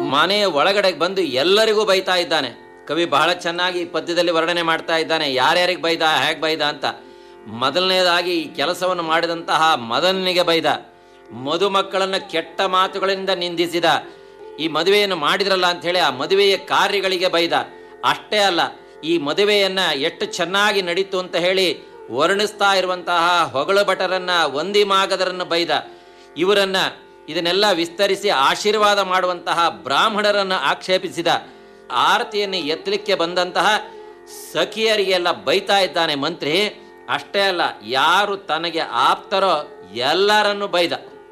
ಮನೆಯ ಒಳಗಡೆ ಬಂದು ಎಲ್ಲರಿಗೂ ಬೈತಾ ಇದ್ದಾನೆ ಕವಿ ಬಹಳ ಚೆನ್ನಾಗಿ ಈ ಪದ್ಯದಲ್ಲಿ ವರ್ಣನೆ ಮಾಡ್ತಾ ಇದ್ದಾನೆ ಯಾರ್ಯಾರಿಗೆ ಬೈದ ಹೇಗೆ ಬೈದ ಅಂತ ಮೊದಲನೇದಾಗಿ ಈ ಕೆಲಸವನ್ನು ಮಾಡಿದಂತಹ ಮದನಿಗೆ ಬೈದ ಮದುಮಕ್ಕಳನ್ನ ಕೆಟ್ಟ ಮಾತುಗಳಿಂದ ನಿಂದಿಸಿದ ಈ ಮದುವೆಯನ್ನು ಮಾಡಿದ್ರಲ್ಲ ಅಂತ ಹೇಳಿ ಆ ಮದುವೆಯ ಕಾರ್ಯಗಳಿಗೆ ಬೈದ ಅಷ್ಟೇ ಅಲ್ಲ ಈ ಮದುವೆಯನ್ನ ಎಷ್ಟು ಚೆನ್ನಾಗಿ ನಡೀತು ಅಂತ ಹೇಳಿ ವರ್ಣಿಸ್ತಾ ಇರುವಂತಹ ಹೊಗಳು ಭಟರನ್ನ ವಂದಿಮಾಗದರನ್ನು ಬೈದ ಇವರನ್ನ ಇದನ್ನೆಲ್ಲ ವಿಸ್ತರಿಸಿ ಆಶೀರ್ವಾದ ಮಾಡುವಂತಹ ಬ್ರಾಹ್ಮಣರನ್ನು ಆಕ್ಷೇಪಿಸಿದ ಆರತಿಯನ್ನು ಎತ್ತಲಿಕ್ಕೆ ಬಂದಂತಹ ಸಖಿಯರಿಗೆಲ್ಲ ಬೈತಾ ಇದ್ದಾನೆ ಮಂತ್ರಿ ಅಷ್ಟೇ ಅಲ್ಲ ಯಾರು ತನಗೆ ಆಪ್ತರೋ ಎಲ್ಲರನ್ನು ಬೈದ